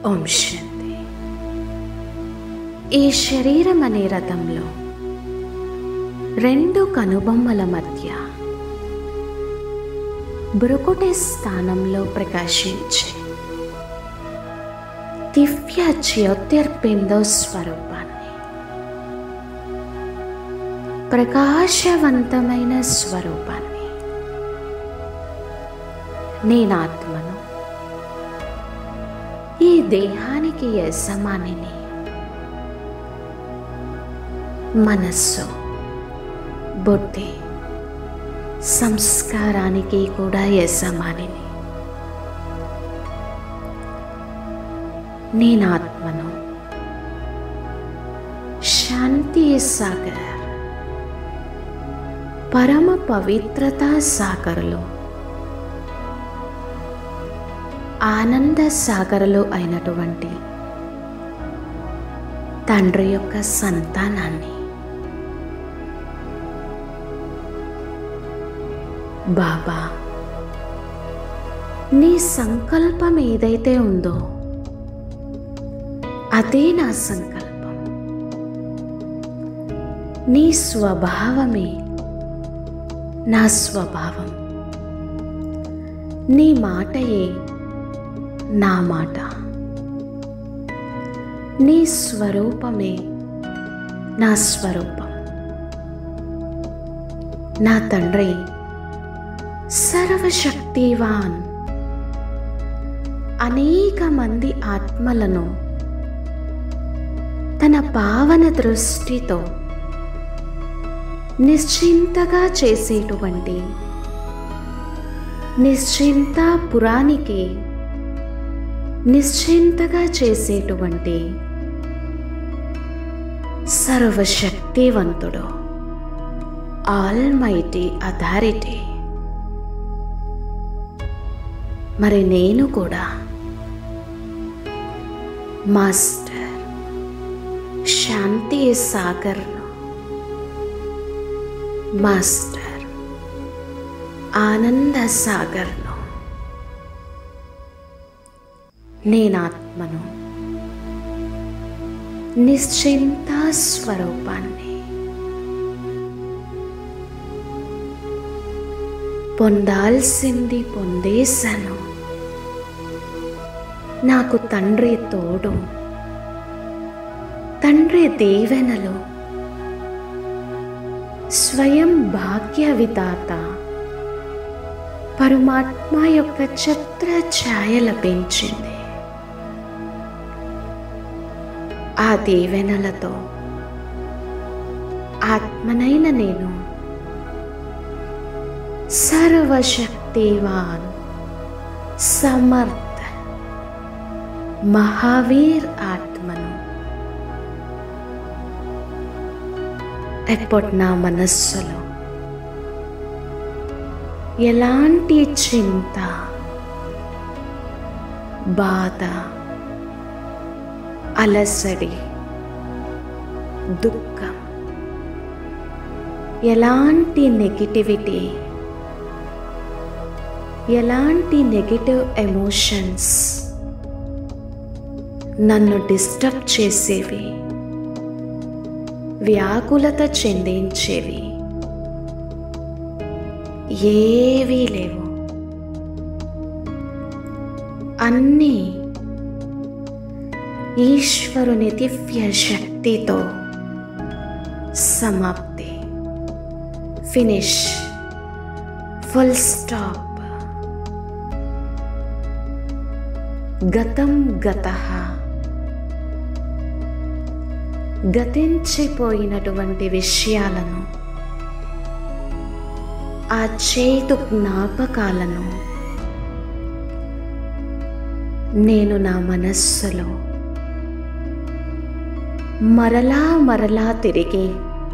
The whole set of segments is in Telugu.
ఓం శాంతి ఈ శరీరం అనే రథంలో రెండు కనుబొమ్మల మధ్య బ్రుకుటి స్థానంలో ప్రకాశించే దివ్య జ్యోతిర్బిందో స్వరూపాన్ని ప్రకాశవంతమైన స్వరూపాన్ని నేనాత్మను ఈ దేహానికి యజమానిని మనస్సు బుద్ధి సంస్కారానికి కూడా యజమానిని నేనాత్మను శాంతి సాగర్ పరమ పవిత్రతా సాగర్లో ఆనంద సాగరలు అయినటువంటి తండ్రి యొక్క సంతానాన్ని బాబా నీ సంకల్పం ఏదైతే ఉందో అదే నా సంకల్పం నీ స్వభావమే నా స్వభావం నీ మాటయే నా మాట నీ స్వరూపమే నా స్వరూపం నా తండ్రి సర్వశక్తివాన్ అనేక మంది ఆత్మలను తన పావన దృష్టితో నిశ్చింతగా చేసేటువంటి నిశ్చింత పురానికి నిశ్చింతగా చేసేటువంటి సర్వశక్తివంతుడు ఆల్ మైటీ అథారిటీ మరి నేను కూడా మాస్టర్ శాంతి సాగర్ను మాస్టర్ ఆనంద సాగర్ను నేనాత్మను నిశ్చింత స్వరూపాన్ని పొందాల్సింది పొందేశాను నాకు తండ్రి తోడు తండ్రి దీవెనలు స్వయం భాగ్య విధాత పరమాత్మ యొక్క ఛత్ర ఛాయ లభించింది ఆ దీవెనలతో ఆత్మనైన నేను సర్వశక్తివాన్ సమర్థ మహావీర్ ఆత్మను ఎప్పటి నా మనస్సులో ఎలాంటి చింత బాధ అలసడి దుఃఖం ఎలాంటి నెగిటివిటీ ఎలాంటి నెగిటివ్ ఎమోషన్స్ నన్ను డిస్టర్బ్ చేసేవి వ్యాకులత చెందించేవి ఏవీ లేవు అన్నీ ఈశ్వరుని దివ్య శక్తితో సమాప్తి ఫినిష్ ఫుల్ స్టాప్ గతం గత గతించిపోయినటువంటి విషయాలను ఆ చేతు జ్ఞాపకాలను నేను నా మనస్సులో మరలా మరలా తిరిగి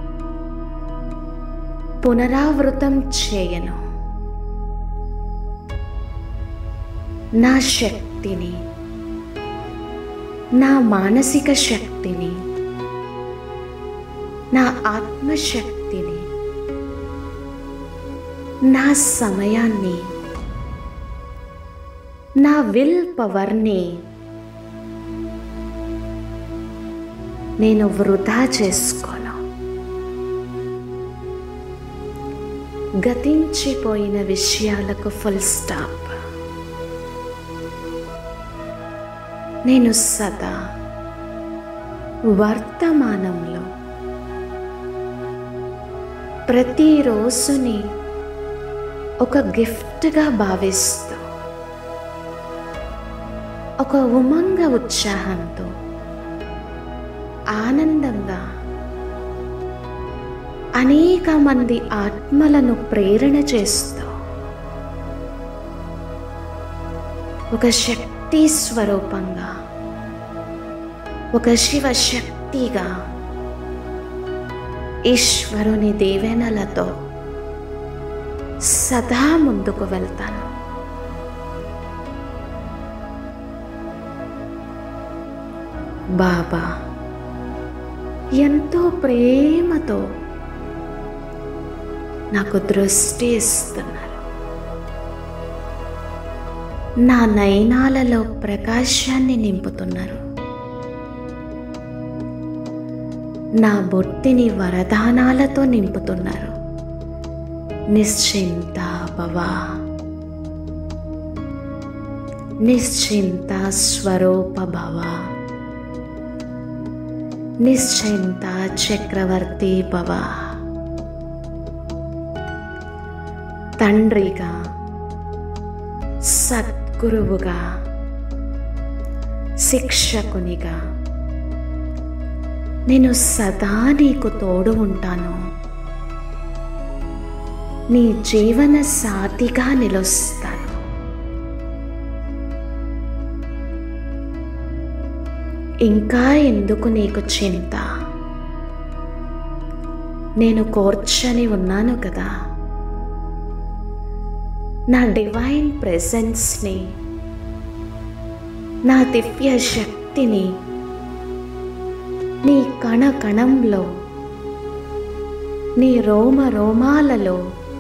పునరావృతం చేయను నా శక్తిని నా మానసిక శక్తిని నా ఆత్మశక్తిని నా సమయాన్ని నా విల్ పవర్ని నేను వృధా చేసుకోను గతించిపోయిన విషయాలకు ఫుల్ స్టాప్ నేను సదా వర్తమానంలో ప్రతిరోజుని ఒక గిఫ్ట్గా భావిస్తూ ఒక ఉమంగ ఉత్సాహంతో ఆనందంగా అనేక మంది ఆత్మలను ప్రేరణ చేస్తూ ఒక శక్తి స్వరూపంగా ఒక శివ శక్తిగా ఈశ్వరుని దీవెనలతో సదా ముందుకు వెళ్తాను బాబా ఎంతో ప్రేమతో నాకు దృష్టి ఇస్తున్నారు నా నయనాలలో ప్రకాశాన్ని నింపుతున్నారు నా బొట్టిని వరదానాలతో నింపుతున్నారు నిశ్చింత భవ నిశ్చింత స్వరూప భవ నిశ్చింత చక్రవర్తి భవ తండ్రిగా సద్గురువుగా శిక్షకునిగా నేను సదా నీకు తోడు ఉంటాను నీ జీవన సాథిగా నిలుస్తాను ఇంకా ఎందుకు నీకు చింత నేను కోర్చని ఉన్నాను కదా నా డివైన్ ప్రెజెన్స్ని నా దివ్య శక్తిని నీ కణ కణంలో నీ రోమ రోమాలలో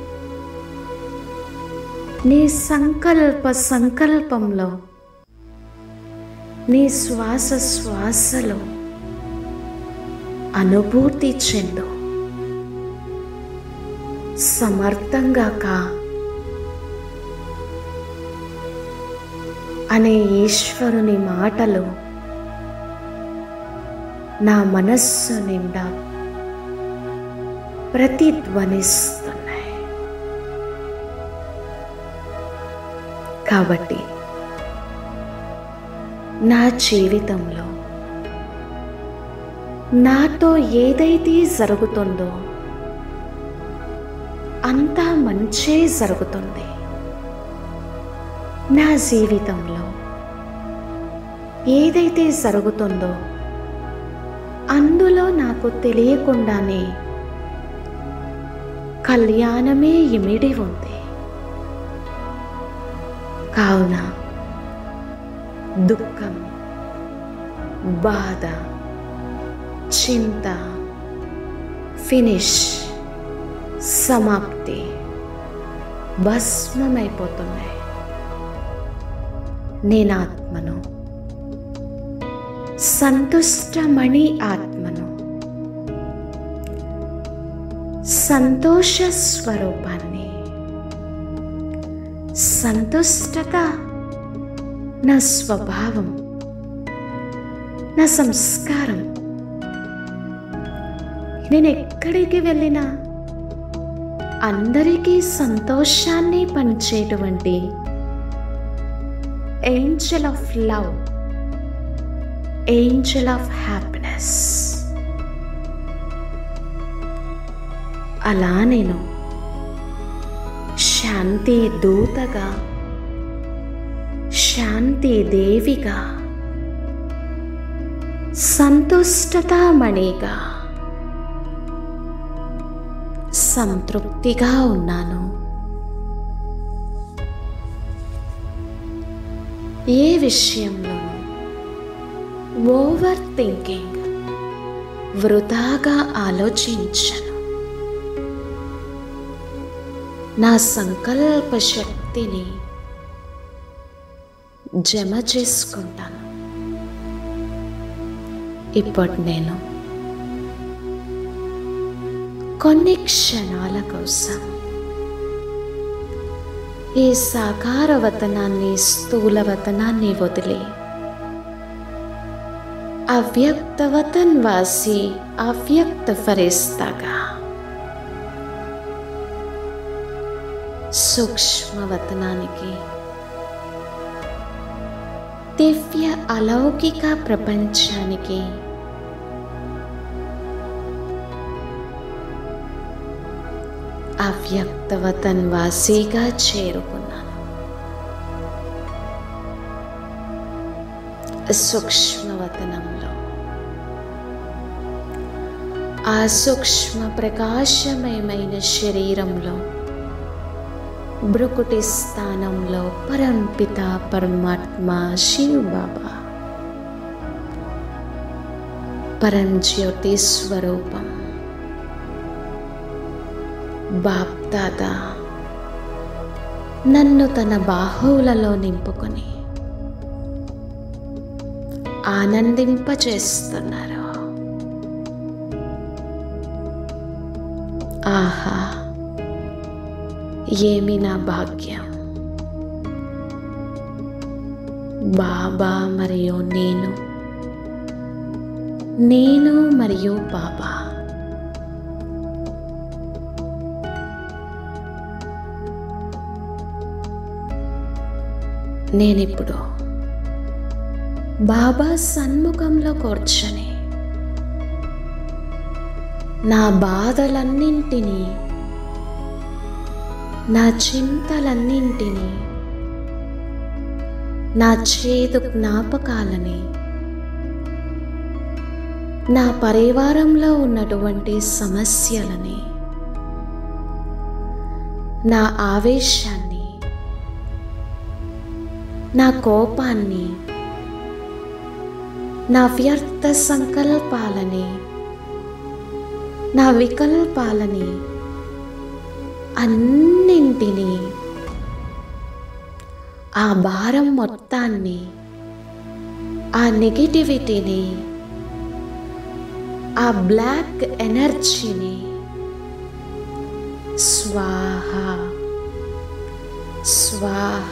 నీ సంకల్ప సంకల్పంలో నీ శ్వాస శ్వాసలో అనుభూతి చెందు సమర్థంగా కా అనే ఈశ్వరుని మాటలు నా మనస్సు నిండా ప్రతిధ్వనిస్తున్నాయి కాబట్టి నా జీవితంలో నాతో ఏదైతే జరుగుతుందో అంతా మంచే జరుగుతుంది నా జీవితంలో ఏదైతే జరుగుతుందో అందులో నాకు తెలియకుండానే కళ్యాణమే ఇమిడి ఉంది కావున దుఃఖం బాధ చింత ఫినిష్ సమాప్తి భస్మమైపోతున్నాయి నేను ఆత్మను సంతుష్టమణి ఆత్మను సంతోష స్వరూపాన్ని సంతుష్టత నా స్వభావం నా సంస్కారం నేను ఎక్కడికి వెళ్ళినా అందరికీ సంతోషాన్ని పంచేటువంటి angel of love angel of happiness అలా నేను శాంతి దూతగా శాంతి దేవిగా సంతుష్టతామణిగా సంతృప్తిగా ఉన్నాను ఏ విషయంలోనూ ఓవర్ థింకింగ్ వృధాగా ఆలోచించను నా సంకల్ప శక్తిని జమ చేసుకుంటాను ఇప్పుడు నేను కొన్ని క్షణాల కోసం ఈ సాకార వతనాన్ని స్థూల వతనాన్ని వదిలి అవ్యక్త వతన్ వాసి అవ్యక్త ఫరిస్తాగా సూక్ష్మవతనానికి దివ్య అలౌకిక ప్రపంచానికి అవ్యక్తవతన్ వాసిగా చేరుకున్నాను సూక్ష్మవతనంలో ఆ సూక్ష్మ ప్రకాశమయమైన శరీరంలో బ్రుకుటి స్థానంలో పరంపిత పరమాత్మ శివ్ బాబా పరంజ్యోతి స్వరూపం బాప్దాదా నన్ను తన బాహువులలో నింపుకొని ఆనందింపచేస్తున్నారు ఆహా ఏమి నా భాగ్యం బాబా మరియు నేను నేను మరియు బాబా నేనిప్పుడు బాబా సన్ముఖంలో కూర్చొని నా బాధలన్నింటినీ నా చింతలన్నింటినీ నా చేదు జ్ఞాపకాలని నా పరివారంలో ఉన్నటువంటి సమస్యలని నా ఆవేశాన్ని నా కోపాన్ని నా వ్యర్థ సంకల్పాలని నా వికల్పాలని అన్నింటినీ ఆ భారం మొత్తాన్ని ఆ నెగిటివిటీని ఆ బ్లాక్ ఎనర్జీని స్వాహ స్వాహ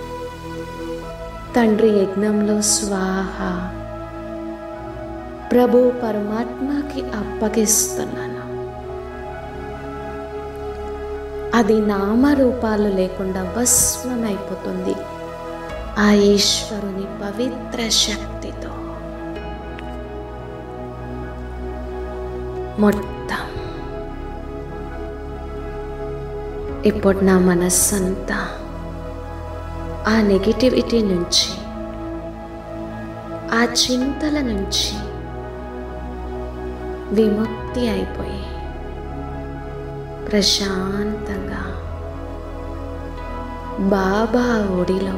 తండ్రి యజ్ఞంలో స్వాహ ప్రభు పరమాత్మకి అప్పగిస్తున్నాను అది నామరూపాలు లేకుండా భస్మమైపోతుంది ఆ ఈశ్వరుని పవిత్ర శక్తితో మొత్తం ఇప్పుడు నా మనస్సంతా ఆ నెగిటివిటీ నుంచి ఆ చింతల నుంచి విముక్తి అయిపోయి ప్రశాంతంగా బాబా ఒడిలో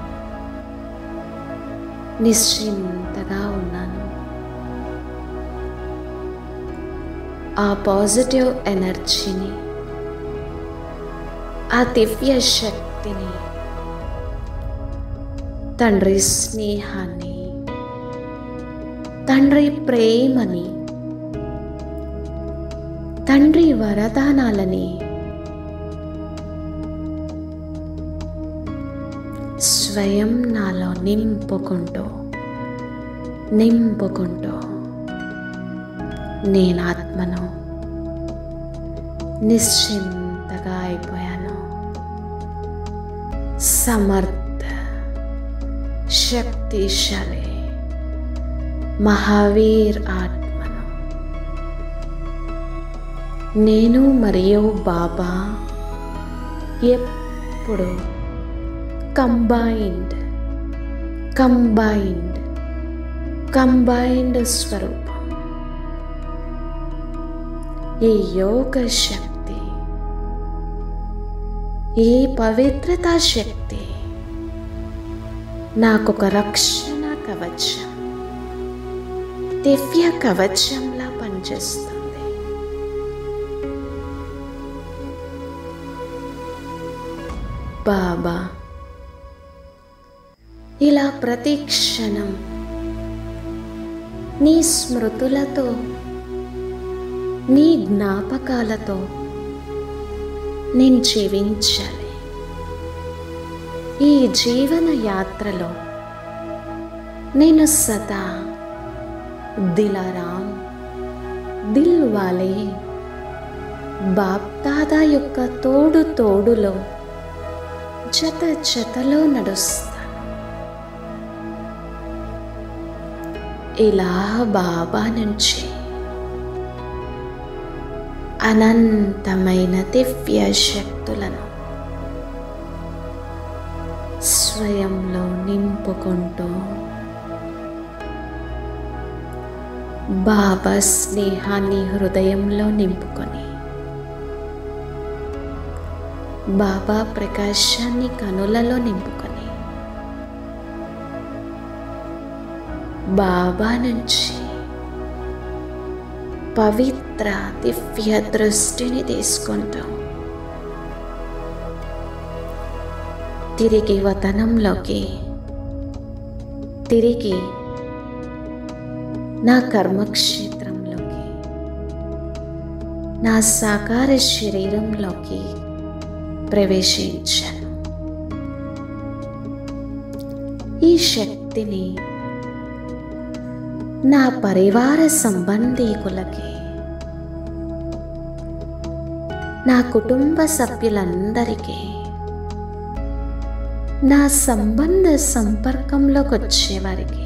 నిశ్చింతగా ఉన్నాను ఆ పాజిటివ్ ఎనర్జీని ఆ దివ్య శక్తిని తండ్రి స్నేహాన్ని తండ్రి ప్రేమని తండ్రి వరదానాలని స్వయం నాలో నింపుకుంటూ నింపుకుంటూ నేను ఆత్మను నిశ్చింతగా అయిపోయాను సమర్థ శక్తిశాలి మహావీర్ ఆత్మను నేను మరియు బాబా ఎప్పుడు కంబైన్డ్ కంబైన్డ్ కంబైన్డ్ స్వరూపం ఈ యోగ శక్తి ఈ పవిత్రతా శక్తి నాకొక రక్షణ కవచం దివ్య కవచంలా పనిచేస్తుంది బాబా ఇలా ప్రతి క్షణం నీ స్మృతులతో నీ జ్ఞాపకాలతో నేను జీవించాలి ఈ జీవన యాత్రలో నేను సదా దిలారాం దిల్ వాలే బాప్దాదా యొక్క తోడు తోడులో జత జతలో నడుస్తాను ఇలా బాబా నుంచి అనంతమైన దివ్య శక్తులను స్వయంలో నింపుకుంటూ బాబా స్నేహాన్ని హృదయంలో నింపుకొని బాబా ప్రకాశాన్ని కనులలో నింపుకొని బాబా నుంచి పవిత్ర దివ్య దృష్టిని తీసుకుంటాం తిరిగి వతనంలోకి తిరిగి నా కర్మక్షేత్రంలోకి నా సాకార శరీరంలోకి ప్రవేశించాను ఈ శక్తిని నా పరివార సంబంధీకులకి నా కుటుంబ సభ్యులందరికీ నా సంబంధ సంపర్కంలోకి వచ్చేవారికి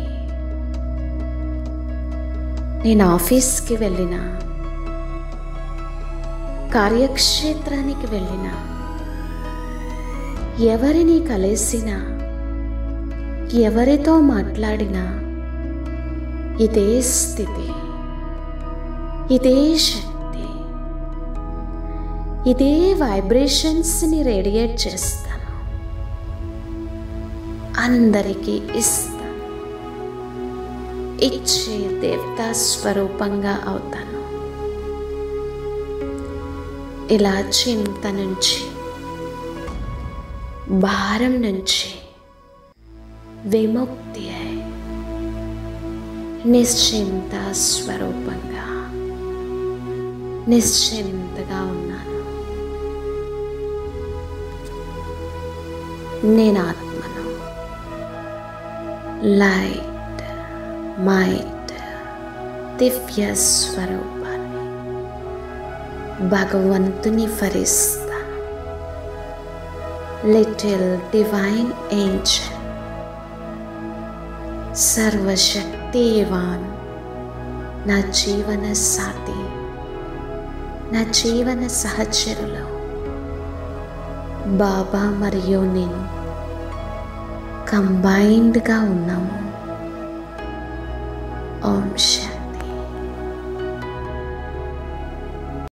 నేను ఆఫీస్కి వెళ్ళిన కార్యక్షేత్రానికి వెళ్ళిన ఎవరిని కలిసినా ఎవరితో మాట్లాడినా ఇదే స్థితి ఇదే శక్తి ఇదే వైబ్రేషన్స్ని రేడియేట్ చేస్తాను అందరికీ ఇస్తాను ఇచ్చే దేవతా స్వరూపంగా అవుతాను ఇలా చింత నుంచి భారం నుంచి విముక్తి అయి నిశ్చింత స్వరూపంగా నిశ్చింతగా ఉన్నాను నేను ఆత్మను లైట్ మైట్ దివ్య స్వరూపాన్ని భగవంతుని ఫరిస్తాను లిటిల్ డివైన్ ఏంజల్ సర్వశక్తివాన్ నా జీవన సాథి నా జీవన సహచరులు బాబా మరియు నేను కంబైన్డ్గా ఉన్నాము ఓం శాంతి